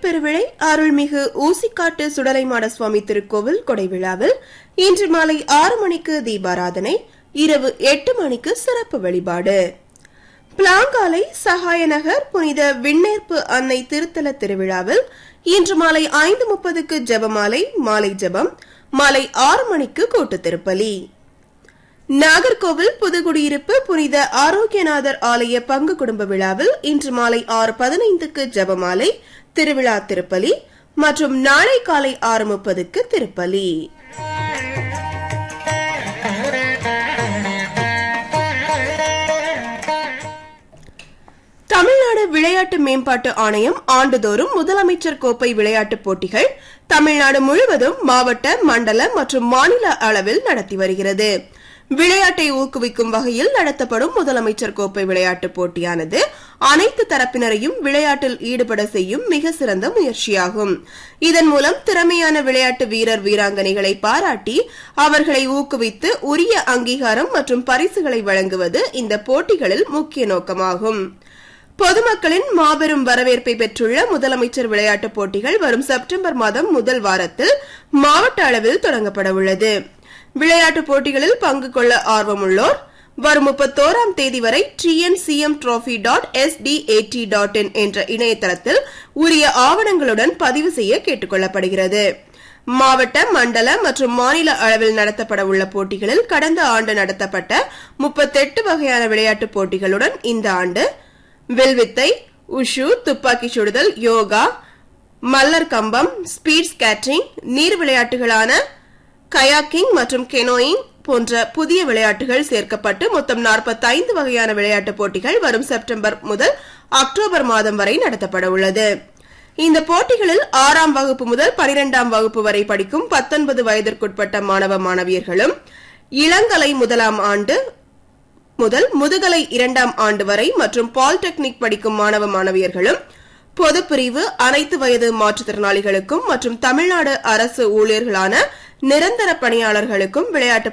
பெருவிழை அருள்மிகு ஊசிக்காட்டு சுடலைமாட சுவாமி திருக்கோவில் கொடைவிழாவில் இன்று மாலை ஆறு மணிக்கு தீபாராதனை இரவு எட்டு மணிக்கு சிறப்பு வழிபாடு பிளாங்காலை சகாயநகர் புனித விண்ணேற்பு அன்னை திருத்தல திருவிழாவில் இன்று மாலை ஐந்து முப்பதுக்கு ஜெபமாலை மாலை ஜெபம் மாலை ஆறு மணிக்கு கூட்டு திருப்பலி நாகர்கோவில் புதுக்குடியிருப்பு புனித ஆரோக்கியநாதர் ஆலய பங்கு குடும்ப விழாவில் இன்று மாலை ஆறு பதினைந்துக்கு ஜெபமாலை திருவிழா திருப்பலி மற்றும் நாளை காலை ஆறு முப்பதுக்கு திருப்பலி தமிழ்நாடு விளையாட்டு மேம்பாட்டு ஆணையம் ஆண்டுதோறும் முதலமைச்சர் கோப்பை விளையாட்டுப் போட்டிகள் தமிழ்நாடு முழுவதும் மாவட்ட மண்டல மற்றும் மாநில அளவில் நடத்தி வருகிறது விளையாட்டை ஊக்குவிக்கும் வகையில் நடத்தப்படும் முதலமைச்சர் கோப்பை விளையாட்டுப் போட்டியானது அனைத்து தரப்பினரையும் விளையாட்டில் ஈடுபட செய்யும் மிக சிறந்த முயற்சியாகும் இதன் மூலம் திறமையான விளையாட்டு வீரர் வீராங்கனைகளை பாராட்டி அவர்களை ஊக்குவித்து உரிய அங்கீகாரம் மற்றும் பரிசுகளை வழங்குவது இந்த போட்டிகளில் முக்கிய நோக்கமாகும் பொதுமக்களின் மாபெரும் வரவேற்பை பெற்றுள்ள முதலமைச்சர் விளையாட்டுப் போட்டிகள் வரும் செப்டம்பர் மாதம் முதல் வாரத்தில் மாவட்ட அளவில் தொடங்கப்பட உள்ளது விளையாட்டுப் போட்டிகளில் பங்கு கொள்ள ஆர்வமுள்ளோர் வரும் முப்பத்தோராம் தேதி வரை TNCM trophy dot SDAT dot in என்ற இணையதளத்தில் உரிய ஆவணங்களுடன் பதிவு செய்ய கேட்டுக் கொள்ளப்படுகிறது மாவட்ட மண்டல மற்றும் மாநில அளவில் நடத்தப்பட உள்ள போட்டிகளில் கடந்த ஆண்டு நடத்தப்பட்ட முப்பத்தெட்டு வகையான விளையாட்டுப் போட்டிகளுடன் இந்த ஆண்டு வில்வித்தை உஷு துப்பாக்கி சுடுதல் யோகா மல்லர் கம்பம் ஸ்பீட் ஸ்கேட்டிங் நீர் விளையாட்டுகளான கயாக்கிங் மற்றும் கெனோயிங் போன்ற புதிய விளையாட்டுகள் சேர்க்கப்பட்டு மொத்தம் 45 வகையான விளையாட்டுப் போட்டிகள் வரும் செப்டம்பர் முதல் அக்டோபர் மாதம் வரை நடத்தப்பட உள்ளது இந்த போட்டிகளில் ஆறாம் வகுப்பு முதல் பனிரெண்டாம் வகுப்பு வரை படிக்கும் 19 வயதிற்குட்பட்ட மாணவ மாணவியர்களும் இளங்கலை முதலாம் ஆண்டு முதல் முதுகலை இரண்டாம் ஆண்டு வரை மற்றும் பாலிடெக்னிக் படிக்கும் மாணவ மாணவியர்களும் பொதுப்பிரிவு அனைத்து வயது மாற்றுத்திறனாளிகளுக்கும் மற்றும் தமிழ்நாடு அரசு ஊழியர்களான நிரந்தர பணியாளர்களுக்கும் விளையாட்டு